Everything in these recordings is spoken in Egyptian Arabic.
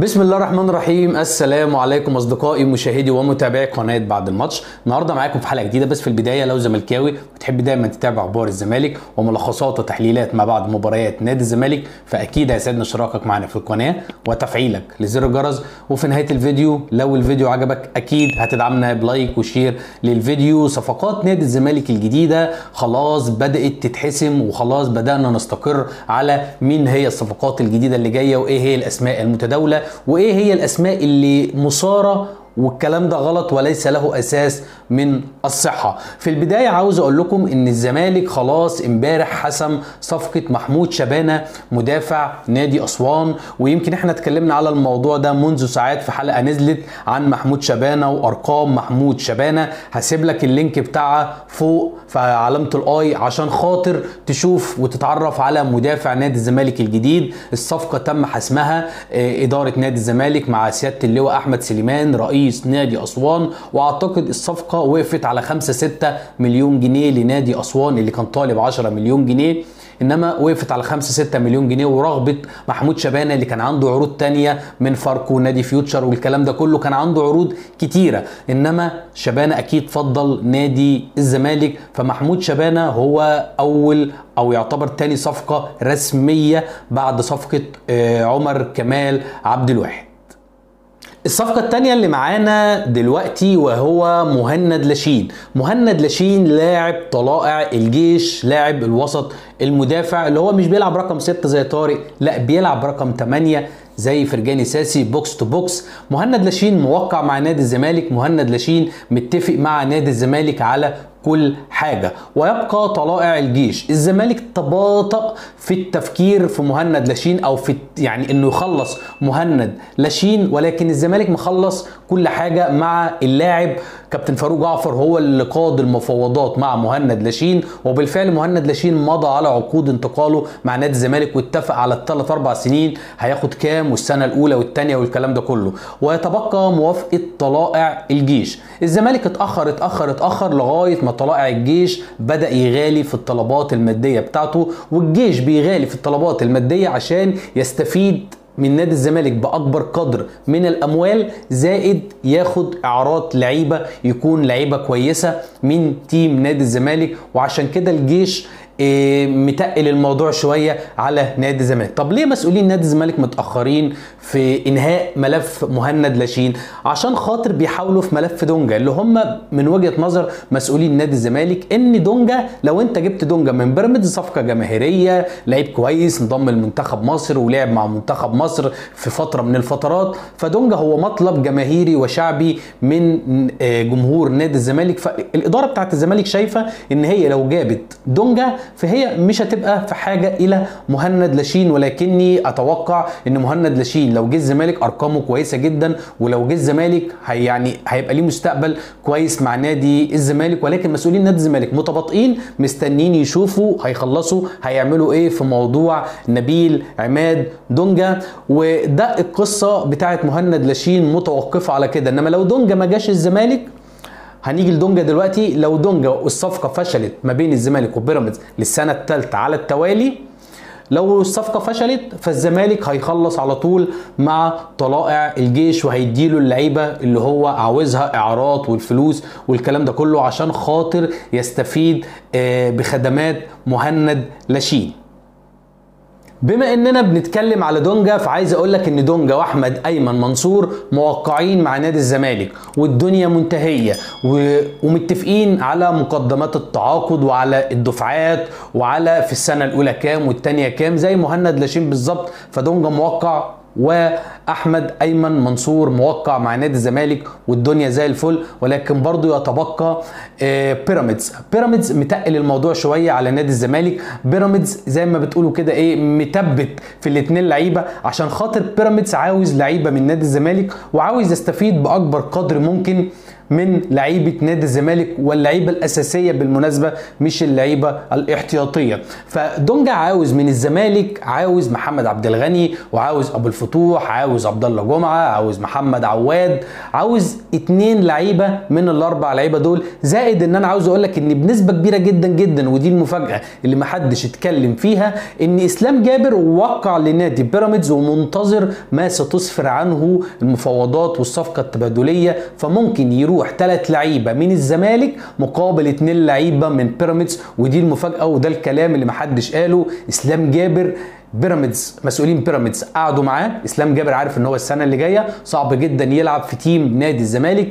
بسم الله الرحمن الرحيم السلام عليكم اصدقائي مشاهدي ومتابعي قناه بعد الماتش النهارده معاكم في حلقه جديده بس في البدايه لو زملكاوي وتحب دايما تتابع اخبار الزمالك وملخصات وتحليلات ما بعد مباريات نادي الزمالك فاكيد هيسعدنا اشتراكك معنا في القناه وتفعيلك لزر الجرس وفي نهايه الفيديو لو الفيديو عجبك اكيد هتدعمنا بلايك وشير للفيديو صفقات نادي الزمالك الجديده خلاص بدات تتحسم وخلاص بدانا نستقر على مين هي الصفقات الجديده اللي جايه وايه هي الاسماء المتداوله وايه هي الاسماء اللي مثاره والكلام ده غلط وليس له اساس من الصحه في البدايه عاوز اقول لكم ان الزمالك خلاص امبارح حسم صفقه محمود شبانه مدافع نادي اسوان ويمكن احنا اتكلمنا على الموضوع ده منذ ساعات في حلقه نزلت عن محمود شبانه وارقام محمود شبانه هسيب لك اللينك بتاعها فوق في علامه الاي عشان خاطر تشوف وتتعرف على مدافع نادي الزمالك الجديد الصفقه تم حسمها اداره نادي الزمالك مع سياده اللواء احمد سليمان رئيس رئيس نادي اسوان واعتقد الصفقه وقفت على 5 6 مليون جنيه لنادي اسوان اللي كان طالب 10 مليون جنيه انما وقفت على 5 6 مليون جنيه ورغبه محمود شبانه اللي كان عنده عروض تانية من فاركو نادي فيوتشر والكلام ده كله كان عنده عروض كتيره انما شبانه اكيد فضل نادي الزمالك فمحمود شبانه هو اول او يعتبر تاني صفقه رسميه بعد صفقه عمر كمال عبد الواحد الصفقة التانية اللي معانا دلوقتي وهو مهند لاشين مهند لاشين لاعب طلائع الجيش لاعب الوسط المدافع اللي هو مش بيلعب رقم 6 زي طارق لا بيلعب رقم 8 زي فرجاني ساسي بوكس تو بوكس مهند لاشين موقع مع نادي الزمالك مهند لاشين متفق مع نادي الزمالك على كل حاجه ويبقى طلائع الجيش الزمالك تباطأ في التفكير في مهند لاشين او في يعني انه يخلص مهند لاشين ولكن الزمالك مخلص كل حاجه مع اللاعب كابتن فاروق جعفر هو اللي قاد المفاوضات مع مهند لاشين وبالفعل مهند لاشين مضى على عقود انتقاله مع نادي الزمالك واتفق على الثلاث اربع سنين هياخد كام والسنه الاولى والثانيه والكلام ده كله ويتبقى موافقه طلائع الجيش الزمالك اتاخر اتاخر اتاخر لغايه ما طلائع الجيش بدا يغالي في الطلبات الماديه بتاعته والجيش بيغالي في الطلبات الماديه عشان يستفيد من نادي الزمالك باكبر قدر من الاموال زائد ياخد اعارات لعيبه يكون لعيبه كويسه من تيم نادي الزمالك وعشان كده الجيش إيه متقل الموضوع شويه على نادي الزمالك طب ليه مسؤولين نادي الزمالك متاخرين في انهاء ملف مهند لاشين عشان خاطر بيحاولوا في ملف دونجا اللي هم من وجهه نظر مسؤولين نادي الزمالك ان دونجا لو انت جبت دونجا من بيراميدز صفقه جماهيريه لعيب كويس انضم لمنتخب مصر ولعب مع منتخب مصر في فتره من الفترات فدونجا هو مطلب جماهيري وشعبي من جمهور نادي الزمالك فالاداره بتاعت الزمالك شايفه ان هي لو جابت دونجا فهي مش هتبقى في حاجه الى مهند لاشين ولكني اتوقع ان مهند لاشين لو جه الزمالك ارقامه كويسه جدا ولو جه الزمالك هي يعني هيبقى ليه مستقبل كويس مع نادي الزمالك ولكن مسؤولين نادي الزمالك متباطئين مستنيين يشوفوا هيخلصوا هيعملوا ايه في موضوع نبيل عماد دونجا وده القصه بتاعت مهند لاشين متوقفه على كده انما لو دونجا ما جاش الزمالك هنيجي لدونجا دلوقتي لو دونجا والصفقه فشلت ما بين الزمالك وبيراميدز للسنه الثالثه على التوالي لو الصفقه فشلت فالزمالك هيخلص على طول مع طلائع الجيش وهيديله اللعيبه اللي هو عاوزها اعارات والفلوس والكلام ده كله عشان خاطر يستفيد بخدمات مهند لاشين بما اننا بنتكلم على دونجا فعايز اقول لك ان دونجا واحمد ايمن منصور موقعين مع نادي الزمالك والدنيا منتهيه و... ومتفقين على مقدمات التعاقد وعلى الدفعات وعلى في السنه الاولى كام والثانيه كام زي مهند لاشين بالظبط فدونجا موقع واحمد ايمن منصور موقع مع نادي الزمالك والدنيا زي الفل ولكن برضو يتبقى بيراميدز بيراميدز متقل الموضوع شويه على نادي الزمالك بيراميدز زي ما بتقولوا كده ايه متبت في الاثنين لعيبه عشان خاطر بيراميدز عاوز لعيبه من نادي الزمالك وعاوز يستفيد باكبر قدر ممكن من لعيبه نادي الزمالك واللعيبه الاساسيه بالمناسبه مش اللعيبه الاحتياطيه فدونجا عاوز من الزمالك عاوز محمد عبد الغني وعاوز ابو الفتوح عاوز عبد الله جمعه عاوز محمد عواد عاوز اتنين لعيبه من الاربع لعيبه دول زائد ان انا عاوز اقول لك ان بنسبه كبيره جدا جدا ودي المفاجاه اللي محدش اتكلم فيها ان اسلام جابر وقع لنادي بيراميدز ومنتظر ما ستسفر عنه المفاوضات والصفقه التبادليه فممكن يروح ثلاث لعيبه من الزمالك مقابل اتنين لعيبه من بيراميدز ودي المفاجاه وده الكلام اللي محدش قاله اسلام جابر بيراميدز مسؤولين بيراميدز قعدوا معاه اسلام جابر عارف ان هو السنه اللي جايه صعب جدا يلعب في تيم نادي الزمالك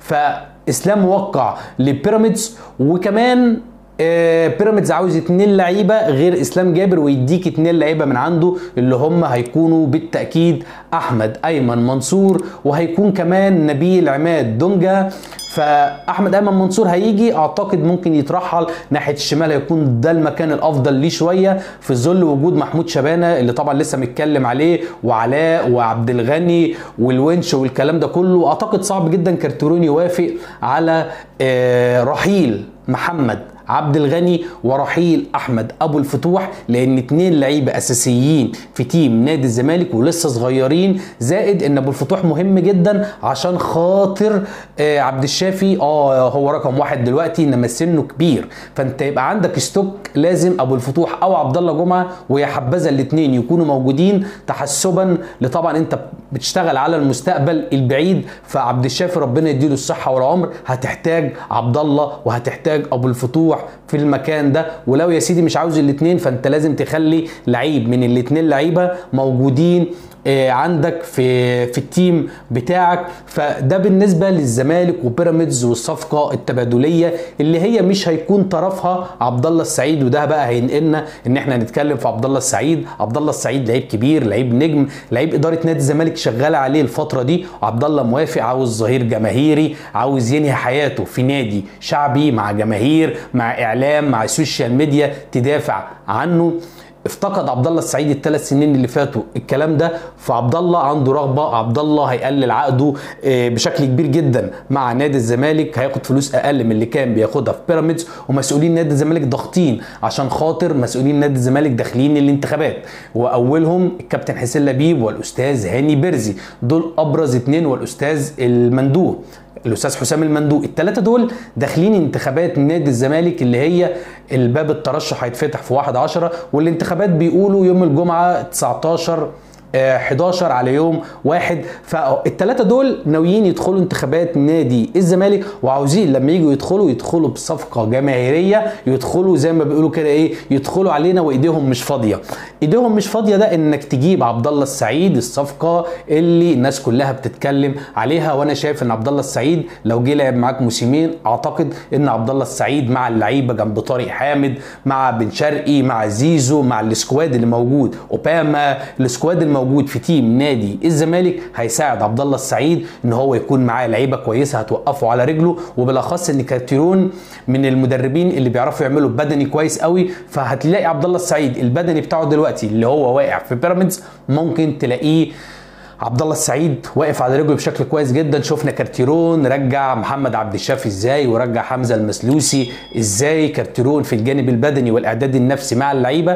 فاسلام وقع لبيراميدز وكمان آه، بيراميدز عاوز اتنين لعيبه غير اسلام جابر ويديك اتنين لعيبه من عنده اللي هم هيكونوا بالتاكيد احمد ايمن منصور وهيكون كمان نبيل عماد دونجا فاحمد ايمن منصور هيجي اعتقد ممكن يترحل ناحيه الشمال هيكون ده المكان الافضل ليه شويه في ظل وجود محمود شبانه اللي طبعا لسه متكلم عليه وعلاء وعبد الغني والونش والكلام ده كله اعتقد صعب جدا كارترون يوافق على آه، رحيل محمد عبد الغني ورحيل احمد ابو الفتوح لان اتنين لعيبه اساسيين في تيم نادي الزمالك ولسه صغيرين زائد ان ابو الفتوح مهم جدا عشان خاطر آه عبد الشافي اه هو رقم واحد دلوقتي انما سنه كبير فانت يبقى عندك ستوك لازم ابو الفتوح او عبد الله جمعه ويا حبذا الاثنين يكونوا موجودين تحسبا لطبعا انت بتشتغل على المستقبل البعيد فعبد الشافي ربنا يديله الصحه والعمر هتحتاج عبد الله وهتحتاج ابو الفتوح في المكان ده ولو يا سيدي مش عاوز الاثنين فانت لازم تخلي لعيب من الاثنين لعيبه موجودين آه، عندك في في التيم بتاعك فده بالنسبه للزمالك وبيراميدز والصفقه التبادليه اللي هي مش هيكون طرفها عبد الله السعيد وده بقى هينقلنا ان احنا نتكلم في عبد الله السعيد عبد الله السعيد لعيب كبير لعيب نجم لعيب اداره نادي الزمالك شغاله عليه الفتره دي عبد الله موافق عاوز ظهير جماهيري عاوز ينهي حياته في نادي شعبي مع جماهير مع اعلام مع السوشيال ميديا تدافع عنه افتقد عبد الله السعيد الثلاث سنين اللي فاتوا الكلام ده فعبد الله عنده رغبه عبد الله هيقلل عقده آه، بشكل كبير جدا مع نادي الزمالك هياخد فلوس اقل من اللي كان بياخدها في بيراميدز ومسؤولين نادي الزمالك ضاغطين عشان خاطر مسؤولين نادي الزمالك داخلين الانتخابات واولهم الكابتن حسين لبيب والاستاذ هاني بيرزي دول ابرز اتنين والاستاذ المندوب الاستاذ حسام المندوق الثلاثه دول داخلين انتخابات نادي الزمالك اللي هي الباب الترشح هيتفتح في 1 10 والانتخابات بيقولوا يوم الجمعه 19 آه، 11 على يوم واحد فالثلاثه دول ناويين يدخلوا انتخابات نادي الزمالك وعاوزين لما يجوا يدخلوا يدخلوا بصفقه جماهيريه يدخلوا زي ما بيقولوا كده ايه يدخلوا علينا وايديهم مش فاضيه ايديهم مش فاضيه ده انك تجيب عبد الله السعيد الصفقه اللي الناس كلها بتتكلم عليها وانا شايف ان عبد الله السعيد لو جه لعب معاك موسمين اعتقد ان عبد الله السعيد مع اللعيبه جنب طارق حامد مع بن شرقي مع زيزو مع السكواد اللي موجود اوباما السكواد الموجود في تيم نادي الزمالك هيساعد عبد الله السعيد ان هو يكون معاه لعيبه كويسه هتوقفه على رجله وبالاخص ان كارتيرون من المدربين اللي بيعرفوا يعملوا بدني كويس قوي فهتلاقي عبد الله السعيد البدني بتاعه دلوقتي اللي هو واقع في بيراميدز ممكن تلاقيه عبد الله السعيد واقف على رجله بشكل كويس جدا شفنا كارتيرون رجع محمد عبد الشافي ازاي ورجع حمزه المسلوسي ازاي كارتيرون في الجانب البدني والاعداد النفسي مع اللعيبه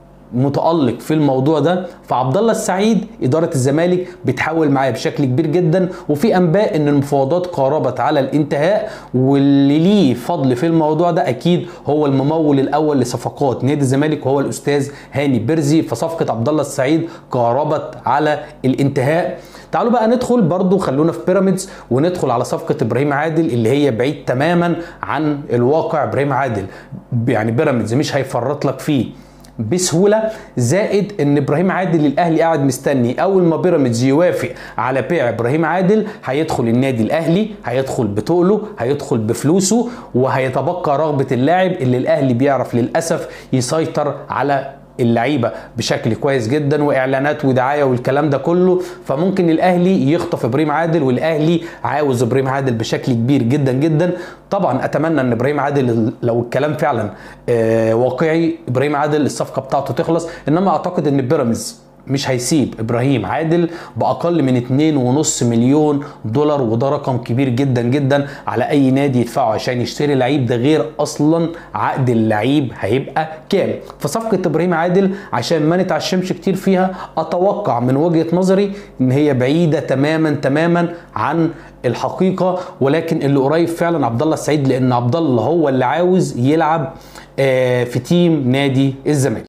متالق في الموضوع ده فعبد الله السعيد اداره الزمالك بتحاول معاه بشكل كبير جدا وفي انباء ان المفاوضات قاربت على الانتهاء واللي ليه فضل في الموضوع ده اكيد هو الممول الاول لصفقات نادي الزمالك وهو الاستاذ هاني بيرزي فصفقه عبد الله السعيد قاربت على الانتهاء تعالوا بقى ندخل برضو خلونا في بيراميدز وندخل على صفقه ابراهيم عادل اللي هي بعيد تماما عن الواقع ابراهيم عادل يعني بيراميدز مش هيفرط لك فيه بسهوله زائد ان ابراهيم عادل الاهلي قاعد مستني اول ما بيراميدز يوافق على بيع ابراهيم عادل هيدخل النادي الاهلي هيدخل بتقله هيدخل بفلوسه وهيتبقى رغبه اللاعب اللي الاهلي بيعرف للاسف يسيطر على اللعيبه بشكل كويس جدا واعلانات ودعايه والكلام ده كله فممكن الاهلي يخطف ابراهيم عادل والاهلي عاوز ابراهيم عادل بشكل كبير جدا جدا طبعا اتمنى ان ابراهيم عادل لو الكلام فعلا آه واقعي ابراهيم عادل الصفقه بتاعته تخلص انما اعتقد ان بيراميدز مش هيسيب ابراهيم عادل باقل من 2.5 مليون دولار وده رقم كبير جدا جدا على اي نادي يدفعه عشان يشتري لعيب ده غير اصلا عقد اللعيب هيبقى كام فصفقه ابراهيم عادل عشان ما نتعشمش كتير فيها اتوقع من وجهه نظري ان هي بعيده تماما تماما عن الحقيقه ولكن اللي قريب فعلا عبد الله السعيد لان عبد الله هو اللي عاوز يلعب في تيم نادي الزمالك